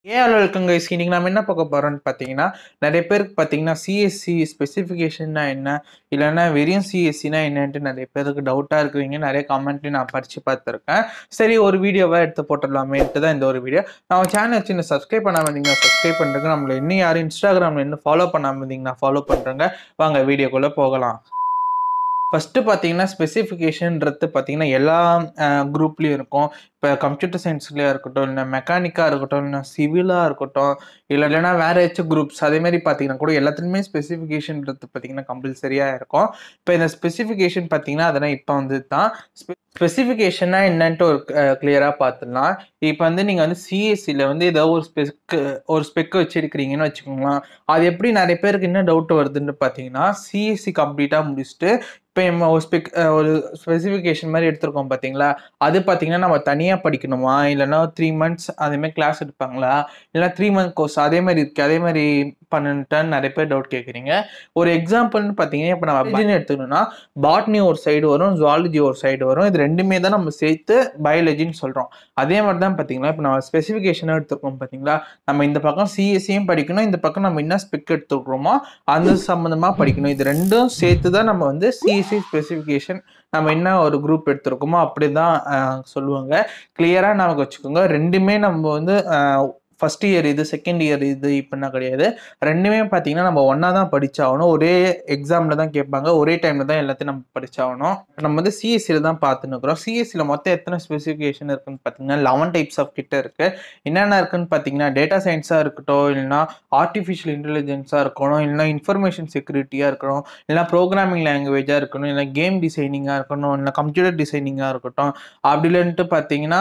ஏன் அவ்வளோ இருக்குங்க guys? இன்னைக்கு நம்ம என்ன பார்க்க போறோம்னு பார்த்தீங்கன்னா நிறைய பேருக்கு பார்த்தீங்கன்னா சிஎஸ்சி ஸ்பெசிஃபிகேஷன்னா என்ன இல்லைன்னா வெறும் சிஎஸ்சினா என்னன்ட்டு நிறைய பேருக்கு டவுட்டாக இருக்குவீங்க நிறைய கமெண்ட்லையும் நான் படித்து பார்த்துருக்கேன் சரி ஒரு வீடியோவாக எடுத்து போட்டுடலாமேன்ட்டு தான் இந்த ஒரு வீடியோ நம்ம சேனல் வச்சு இன்னும் சப்ஸ்கிரைப் பண்ணாமல் இருந்தீங்கன்னா சப்ஸ்கிரைப் பண்ணுறேங்க நம்மள இன்னும் யாரும் இன்ஸ்டாகிராமில் இன்னும் ஃபாலோ பண்ணாமல் இருந்தீங்கன்னா ஃபாலோ பண்ணுறேங்க வாங்க வீடியோக்குள்ளே போகலாம் ஃபஸ்ட்டு பார்த்தீங்கன்னா ஸ்பெசிஃபிகேஷன்றது பார்த்தீங்கன்னா எல்லா குரூப்லேயும் இருக்கும் இப்போ கம்ப்யூட்டர் சயின்ஸ்லேயே இருக்கட்டும் இல்லை மெக்கானிக்காக இருக்கட்டும் இல்லை சிவிலாக இருக்கட்டும் இல்லை இல்லைன்னா வேறு ஏதாச்சும் குரூப்ஸ் அதேமாதிரி பார்த்தீங்கன்னா கூட எல்லாத்துலேயுமே ஸ்பெசிஃபிகேஷன்றது பார்த்தீங்கன்னா கம்பல்சரியாக இருக்கும் இப்போ இந்த ஸ்பெசிஃபிகேஷன் பார்த்தீங்கன்னா அதெல்லாம் இப்போ வந்து தான் ஸ்பெசிஃபிகேஷன்னா என்னன்ட்டு ஒரு கிளியராக பார்த்துடலாம் இப்போ வந்து நீங்கள் வந்து சிஎஸ்சியில் வந்து ஏதோ ஒரு ஸ்பெக்கு ஒரு ஸ்பெக்கு வச்சிருக்கிறீங்கன்னு வச்சுக்கோங்களேன் அது எப்படி நிறைய பேருக்கு என்ன டவுட் வருதுன்னு பார்த்தீங்கன்னா சிஎஸ்சி கம்ப்ளீட்டாக முடிச்சுட்டு இப்போ நம்ம ஒரு ஸ்பெக் ஒரு ஸ்பெசிஃபிகேஷன் மாதிரி எடுத்திருக்கோம் பார்த்தீங்களா அது பார்த்தீங்கன்னா நம்ம தனியாக படிக்கணுமா இல்லைன்னா த்ரீ மந்த்ஸ் அதேமாதிரி கிளாஸ் எடுப்பாங்களா இல்லைனா த்ரீ மந்த் கோர்ஸ் அதே மாதிரி இருக்குது அதே மாதிரி பண்ணுன்ட்டான்னு நிறைய பேர் டவுட் கேட்குறீங்க ஒரு எக்ஸாம்பிள்னு பார்த்தீங்கன்னா இப்போ நம்ம பயாலஜின்னு எடுத்துக்கணும்னா பாட்னி ஒரு சைடு வரும் ஜுவாலஜி ஒரு சைடு வரும் இது ரெண்டுமே தான் நம்ம சேர்த்து பயாலஜின்னு சொல்கிறோம் அதே மாதிரி தான் பார்த்தீங்களா இப்போ நம்ம ஸ்பெசிஃபிகேஷனாக எடுத்துருக்கோம் பார்த்தீங்களா நம்ம இந்த பக்கம் சிஎஸ்சியும் படிக்கணும் இந்த பக்கம் நம்ம என்ன ஸ்பெக் எடுத்துக்கிறோமோ அந்த சம்மந்தமாக படிக்கணும் இது ரெண்டும் சேர்த்து தான் நம்ம வந்து சிஎஸ்சி ஸ்பெசிஃபிகேஷன் நம்ம என்ன ஒரு குரூப் எடுத்திருக்கோமோ அப்படி தான் சொல்லுவாங்க கிளியராக நமக்கு வச்சுக்கோங்க ரெண்டுமே நம்ம வந்து ஃபஸ்ட் இயர் இது செகண்ட் இயர் இது இப்படின்னா கிடையாது ரெண்டுமே பார்த்தீங்கன்னா நம்ம ஒன்றா தான் படிச்சாகணும் ஒரே எக்ஸாமில் தான் கேட்பாங்க ஒரே டைமில் தான் எல்லாத்தையும் நம்ம படிச்சாகணும் நம்ம வந்து சிஎஸ்சியில் தான் பார்த்துன்னுக்குறோம் சிஎஸ்சியில் மொத்தம் எத்தனை ஸ்பெசிஃபிகேஷன் இருக்குன்னு பார்த்தீங்கன்னா லெவன் டைப்ஸ் ஆஃப் கிட்ட இருக்குது என்னென்ன இருக்குன்னு பார்த்தீங்கன்னா டேட்டா சயின்ஸாக இருக்கட்டும் இல்லைனா ஆர்டிஃபிஷியல் இன்டெலிஜென்ஸாக இருக்கணும் இல்லைனா இன்ஃபர்மேஷன் செக்யூரிட்டியாக இருக்கணும் இல்லைனா ப்ரோக்ராமிங் லாங்குவேஜாக இருக்கணும் இல்லை கேம் டிசைனிங்காக இருக்கணும் இல்லை கம்ப்யூட்டர் டிசைனிங்காக இருக்கட்டும் அப்படி இல்லைன்ட்டு பார்த்தீங்கன்னா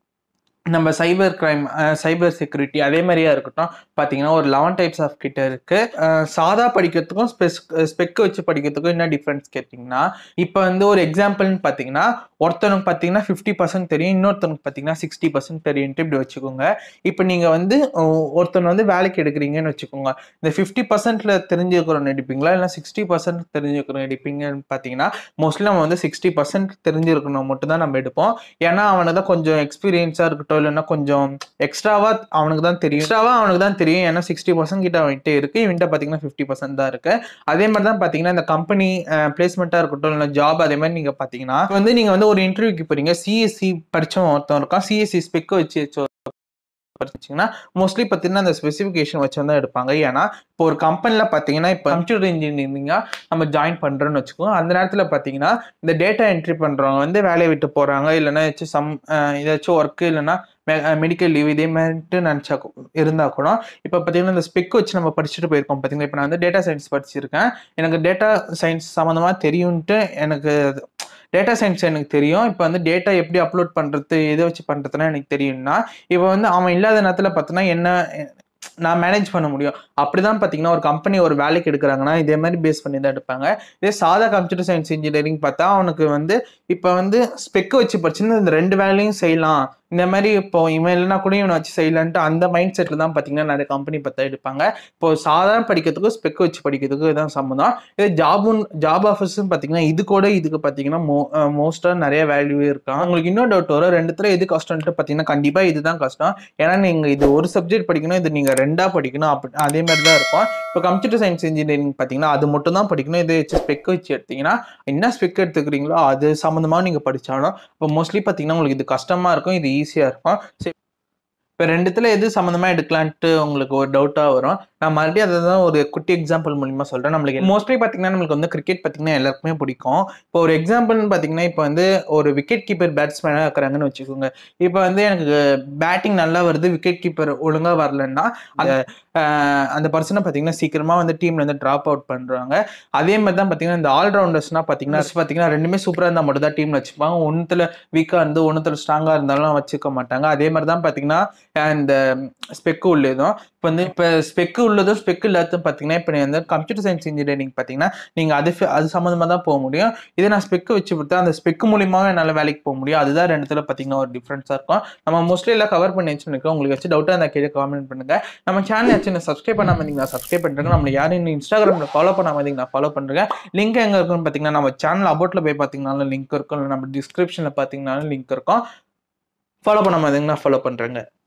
நம்ம சைபர் கிரைம் சைபர் செக்யூரிட்டி அதே மாதிரியா இருக்கட்டும் பார்த்தீங்கன்னா ஒரு லெவன் டைப்ஸ் ஆஃப் கிட்ட இருக்கு சாதா படிக்கிறதுக்கும் ஸ்பெஸ் ஸ்பெக் வச்சு படிக்கிறதுக்கும் என்ன டிஃப்ரென்ஸ் கேட்டிங்கன்னா இப்போ வந்து ஒரு எக்ஸாம்பிள்னு பார்த்தீங்கன்னா ஒருத்தனுக்கு பார்த்தீங்கன்னா ஃபிஃப்டி பர்சன்ட் தெரியும் இன்னொருத்தனுக்கு பார்த்தீங்கன்னா சிக்ஸ்டி பர்சன்ட் தெரியும்ட்டு இப்படி வச்சுக்கோங்க இப்போ நீங்கள் வந்து ஒருத்தன் வந்து வேலைக்கு எடுக்கிறீங்கன்னு வச்சுக்கோங்க இந்த ஃபிஃப்டி பர்சன்ட்ல தெரிஞ்சுக்கிறோம் எடுப்பீங்களா இல்லை சிக்ஸ்டி பர்சன்ட் தெரிஞ்சுக்கிறோம் எடுப்பீங்கன்னு பார்த்தீங்கன்னா மோஸ்ட்லி நம்ம வந்து சிக்ஸ்டி பர்சன்ட் தெரிஞ்சிருக்கணும் மட்டும் தான் நம்ம எடுப்போம் ஏன்னா அவனை தான் கொஞ்சம் எக்ஸ்பீரியன்ஸாக இருக்கட்டும் இருக்கட்டும் இல்லைன்னா கொஞ்சம் எக்ஸ்ட்ராவா அவனுக்கு தான் தெரியும் எக்ஸ்ட்ராவா அவனுக்கு தான் தெரியும் ஏன்னா சிக்ஸ்டி பர்சன்ட் கிட்ட அவன்கிட்ட இருக்கு இவன்ட்ட பார்த்தீங்கன்னா ஃபிஃப்டி பர்சன்ட் தான் இருக்கு அதே மாதிரி தான் பார்த்தீங்கன்னா இந்த கம்பெனி பிளேஸ்மெண்ட்டாக இருக்கட்டும் இல்லை ஜாப் அதே மாதிரி நீங்கள் பார்த்தீங்கன்னா வந்து நீங்கள் வந்து ஒரு இன்டர்வியூக்கு போறீங்க சிஎஸ்சி படித்தவன் ஒருத்தன் இருக்கான் சிஎஸ்சி ஸ்பெக் வச்சு படிச்சிங்கன்னா மோஸ்ட்லி பார்த்தீங்கன்னா அந்த ஸ்பெசிஃபிகேஷன் வச்சு தான் எடுப்பாங்க ஏன்னா இப்போ ஒரு கம்பெனியில் பார்த்தீங்கன்னா இப்போ கம்ப்யூட்டர் இன்ஜினியரிங்காக நம்ம ஜாயின் பண்ணுறோன்னு வச்சுக்கோங்க அந்த நேரத்தில் பார்த்தீங்கன்னா இந்த டேட்டா என்ட்ரி பண்ணுறவங்க வந்து வேலையை விட்டு போகிறாங்க இல்லைன்னா ஏதாச்சும் சம் ஏதாச்சும் ஒர்க்கு இல்லைன்னா மெடிக்கல் லீவ் இதே மாதிரிட்டு நினச்சா இருந்தால் கூட இப்போ பார்த்தீங்கன்னா இந்த ஸ்பெக் வச்சு நம்ம படிச்சுட்டு போயிருக்கோம் பார்த்தீங்கன்னா இப்போ நான் வந்து டேட்டா சயின்ஸ் படிச்சிருக்கேன் எனக்கு டேட்டா சயின்ஸ் சம்மந்தமாக தெரியும்ன்ட்டு எனக்கு டேட்டா சயின்ஸ் எனக்கு தெரியும் இப்போ வந்து டேட்டா எப்படி அப்லோட் பண்ணுறது எதை வச்சு பண்ணுறதுனா எனக்கு தெரியும்னா இப்போ வந்து அவன் இல்லாத நேரத்தில் பார்த்தோன்னா என்ன நான் மேனேஜ் பண்ண முடியும் அப்படிதான் பார்த்தீங்கன்னா ஒரு கம்பெனி ஒரு வேலைக்கு எடுக்கிறாங்கன்னா இதே மாதிரி பேஸ் பண்ணி தான் எடுப்பாங்க இதே சாதா கம்ப்யூட்டர் சயின்ஸ் இன்ஜினியரிங் பார்த்தா அவனுக்கு வந்து இப்போ வந்து ஸ்பெக் வச்சு படிச்சுன்னா இந்த ரெண்டு வேலையும் செய்யலாம் இந்த மாதிரி இப்போ இவன் இல்லைனா கூட இவனை வச்சு செய்யலான்ட்டு அந்த மைண்ட் செட்டில் தான் பார்த்தீங்கன்னா நிறைய கம்பெனி பார்த்தா எடுப்பாங்க இப்போ சாதாரண படிக்கிறதுக்கும் ஸ்பெக் வச்சு படிக்கிறதுக்கும் இதான் சம்மந்தம் இதே ஜாபும் ஜாப் ஆஃபர்ஸும் பார்த்தீங்கன்னா இது கூட இதுக்கு பார்த்தீங்கன்னா மோ மோஸ்ட்டாக நிறைய வேல்யூவே இருக்கான் உங்களுக்கு இன்னும் டவுட் வரும் ரெண்டுத்துல எது கஷ்டம்ட்டு பார்த்தீங்கன்னா கண்டிப்பாக இதுதான் கஷ்டம் ஏன்னா நீங்கள் இது ஒரு சப்ஜெக்ட் படிக்கணும் இது நீங்கள் ரெண்டாக படிக்கணும் அப்படி அதே மாதிரி தான் இருக்கும் இப்போ கம்ப்யூட்டர் சயின்ஸ் இன்ஜினியரிங் பார்த்தீங்கன்னா அது மட்டும் தான் படிக்கணும் இதை வச்சு ஸ்பெக் வச்சு எடுத்தீங்கன்னா என்ன ஸ்பெக் எடுத்துக்கிறீங்களோ அது சம்மந்தமாக நீங்கள் படித்தாலும் இப்போ மோஸ்ட்லி பார்த்தீங்கன்னா உங்களுக்கு இது கஷ்டமாக இருக்கும் இது ஈஸியாக இருக்கும் சரி இப்போ ரெண்டுத்துல எது சம்மந்தமாக எடுக்கலான்ட்டு உங்களுக்கு ஒரு டவுட்டாக வரும் நான் மறுபடியும் அதை தான் ஒரு குட்டி எக்ஸாம்பிள் மூலியமாக சொல்கிறேன் நம்மளுக்கு மோஸ்ட்லி பார்த்தீங்கன்னா நம்மளுக்கு வந்து கிரிக்கெட் பார்த்தீங்கன்னா எல்லாருக்குமே பிடிக்கும் இப்போ ஒரு எக்ஸாம்பிள்னு பார்த்தீங்கன்னா இப்போ வந்து ஒரு விக்கெட் கீப்பர் பேட்ஸ்மேனாக இருக்கிறாங்கன்னு வச்சுக்கோங்க இப்போ வந்து எனக்கு பேட்டிங் நல்லா வருது விக்கெட் கீப்பர் ஒழுங்காக வரலன்னா அந்த அந்த பர்சனை பார்த்தீங்கன்னா சீக்கிரமாக வந்து டீம்ல வந்து ட்ராப் அவுட் பண்ணுறாங்க அதே மாதிரி தான் பார்த்தீங்கன்னா இந்த ஆல்ரவுண்டர்ஸ்னால் பார்த்தீங்கன்னா பார்த்தீங்கன்னா ரெண்டுமே சூப்பராக இருந்தால் மட்டும் தான் டீமில் வச்சுப்பாங்க ஒன்றுத்துல வீக்காக இருந்து ஒன்றுத்துல ஸ்ட்ராங்காக இருந்தாலும் வச்சுக்க மாட்டாங்க அதே மாதிரி தான் பார்த்தீங்கன்னா இந்த ஸ்பெக்கு உள்ளதும் இப்போ வந்து இப்போ ஸ்பெக்கு உள்ளதும் ஸ்பெக் இல்லாததும் பார்த்தீங்கன்னா இப்போ வந்து கம்ப்யூட்டர் சயின்ஸ் இன்ஜினியரிங் பார்த்தீங்கன்னா நீங்கள் அது அது சம்மந்தமாக தான் போக முடியும் இதே நான் ஸ்பெக்கு வச்சு கொடுத்தா அந்த ஸ்பெக்கு மூலியமாக என்னால் வேலைக்கு போக முடியும் அதுதான் ரெண்டுத்துல பார்த்தீங்கன்னா ஒரு டிஃப்ரென்ஸாக இருக்கும் நம்ம மோஸ்ட்லி எல்லாம் கவர் பண்ணி வச்சுருக்கோம் உங்களுக்கு வச்சு டவுட்டாக இருந்தால் கீழே காமெண்ட் பண்ணுங்க நம்ம சேனல் வச்சு சப்ஸ்கிரைப் பண்ணாமல் இருந்தீங்கன்னா சப்ஸ்கிரைப் பண்ணுறேங்க நம்ம யாரும் இன்னும் இன்ஸ்டாகிராமில் ஃபாலோ பண்ணாமல் இருந்தீங்கன்னா ஃபாலோ பண்ணுறேங்க லிங்க் எங்கே இருக்குன்னு பார்த்தீங்கன்னா நம்ம சேனல் அபவுட்டில் போய் பார்த்தீங்கன்னாலும் லிங்க் இருக்கும் நம்ம டிஸ்கிரிப்ஷனில் பார்த்தீங்கன்னாலும் லிங்க் இருக்கும் ஃபாலோ பண்ணாமல் இருந்தீங்கன்னா ஃபாலோ பண்ணுறேங்க